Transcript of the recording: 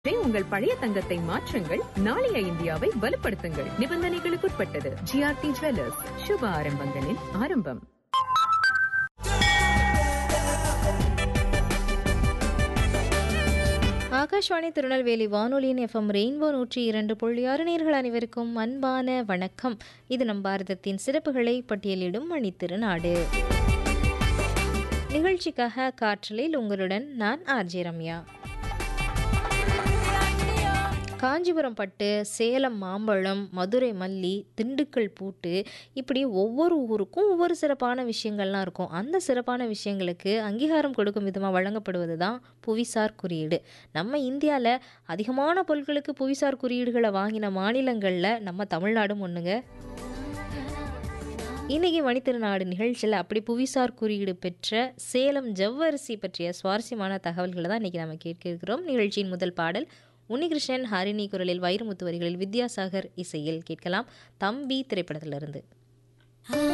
இன்றே உங்கள் பழைய தங்கத்தை மாற்றுங்கள் நாளைய இந்தியாவை வலுப்படுத்துங்கள் நிபந்தனைகளுக்குட்பட்டது ஜிஆர்டி ஜுவல்லர்ஸ் சுப ஆரம்பங்களின் ஆரம்பம் ஆகாஷ்வாணி திருநெல்வேலி வானொலியின் எஃப்எம் ரெயின்போ நூற்றி இரண்டு புள்ளி ஆறு நேர்கள் அனைவருக்கும் அன்பான வணக்கம் இது நம் பாரதத்தின் சிறப்புகளை பட்டியலிடும் மணித்திருநாடு நிகழ்ச்சிக்காக காற்றலில் உங்களுடன் நான் ஆர்ஜே ரம்யா காஞ்சிபுரம் பட்டு சேலம் மாம்பழம் மதுரை மல்லி திண்டுக்கல் பூட்டு இப்படி ஒவ்வொரு ஊருக்கும் ஒவ்வொரு சிறப்பான விஷயங்கள்லாம் இருக்கும் அந்த சிறப்பான விஷயங்களுக்கு அங்கீகாரம் கொடுக்கும் விதமாக வழங்கப்படுவது தான் புவிசார் குறியீடு நம்ம இந்தியாவில் அதிகமான பொருட்களுக்கு புவிசார் குறியீடுகளை வாங்கின மாநிலங்களில் நம்ம தமிழ்நாடும் ஒன்றுங்க இன்னைக்கு மணித்திருநாடு நிகழ்ச்சியில் அப்படி புவிசார் குறியீடு பெற்ற சேலம் ஜவ்வரிசி பற்றிய சுவாரஸ்யமான தகவல்களை தான் இன்றைக்கி நம்ம கேட்க இருக்கிறோம் நிகழ்ச்சியின் முதல் பாடல் உன்னிகிருஷ்ணன் ஹரிணி குரலில் வைரமுத்து வரிகளில் வித்யாசாகர் இசையில் கேட்கலாம் தம்பி திரைப்படத்திலிருந்து